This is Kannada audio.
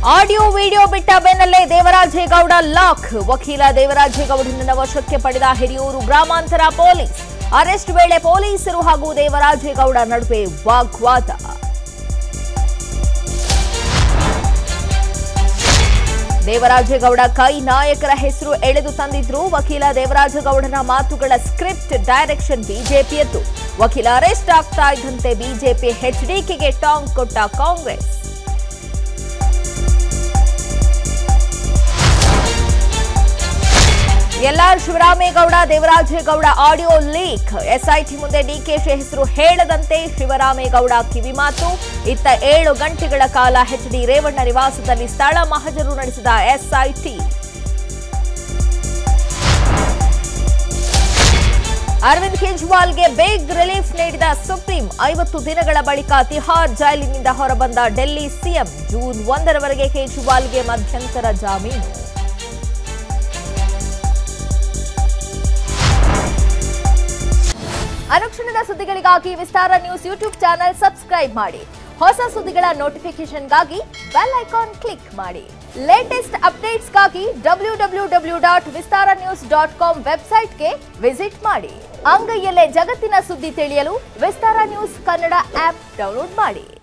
ಆಡಿಯೋ ವಿಡಿಯೋ ಬಿಟ್ಟ ಬೆನ್ನಲ್ಲೇ ದೇವರಾಜೇಗೌಡ ಲಾಕ್ ವಕೀಲ ದೇವರಾಜೇಗೌಡನನ್ನ ವಶಕ್ಕೆ ಪಡೆದ ಹಿರಿಯೂರು ಗ್ರಾಮಾಂತರ ಪೊಲೀಸ್ ಅರೆಸ್ಟ್ ವೇಳೆ ಪೊಲೀಸರು ಹಾಗೂ ದೇವರಾಜೇಗೌಡ ನಡುವೆ ವಾಗ್ವಾದ ದೇವರಾಜೇಗೌಡ ಕೈ ನಾಯಕರ ಹೆಸರು ಎಳೆದು ತಂದಿದ್ರು ವಕೀಲ ದೇವರಾಜೇಗೌಡನ ಮಾತುಗಳ ಸ್ಕ್ರಿಪ್ಟ್ ಡೈರೆಕ್ಷನ್ ಬಿಜೆಪಿಯದ್ದು ವಕೀಲ ಅರೆಸ್ಟ್ ಆಗ್ತಾ ಇದ್ದಂತೆ ಬಿಜೆಪಿ ಎಚ್ಡಿಕೆಗೆ ಟಾಂಗ್ ಕೊಟ್ಟ Congress LR Shivaramegowda Devarajegowda audio leak SIT ಮುಂದೆ ಡಿಕೆಶಿ ಹೆಸರು ಹೇಳದಂತೆ ಶಿವರಾಮೇಗೌಡ ಕಿವಿಮಾತು ಇತ್ತ ಏಳು ಗಂಟೆಗಳ ಕಾಲ ಎಚ್ಡಿ ರೇವಣ್ಣ ನಿವಾಸದಲ್ಲಿ ಸ್ಥಳ ಮಹಜರು ನಡೆಸಿದ ಎಸ್ಐಟಿ ಅರವಿಂದ್ ಕೇಜ್ರಿವಾಲ್ಗೆ ಬೇಗ್ ರಿಲೀಫ್ ನೀಡಿದ ಸುಪ್ರೀಂ ಐವತ್ತು ದಿನಗಳ ಬಳಿಕ ತಿಹಾರ್ ಜೈಲಿನಿಂದ ಹೊರಬಂದ ಡೆಲ್ಲಿ ಸಿಎಂ ಜೂನ್ ಒಂದರವರೆಗೆ ಕೇಜ್ರಿವಾಲ್ಗೆ ಮಧ್ಯಂತರ ಜಾಮೀನು ಅನುಕ್ಷಣದ ಸುದ್ದಿಗಳಿಗಾಗಿ Vistara news YouTube channel subscribe ಮಾಡಿ ಹೊಸ ಸುದ್ದಿಗಳ ನೋಟಿಫಿಕೇಶನ್ಗಾಗಿ ಬೆಲ್ ಐಕಾನ್ ಕ್ಲಿಕ್ ಮಾಡಿ ಲೇಟೆಸ್ಟ್ ಅಪ್ಡೇಟ್ಸ್ಗಾಗಿ W W W dot Vistara news dot com ವೆಬ್ಸೈಟ್ಗೆ ವಿಸಿಟ್ ಮಾಡಿ ಅಂಗೈಯಲ್ಲೇ ಜಗತ್ತಿನ ಸುದ್ದಿ ತಿಳಿಯಲು Vistara news Kannada app download ಮಾಡಿ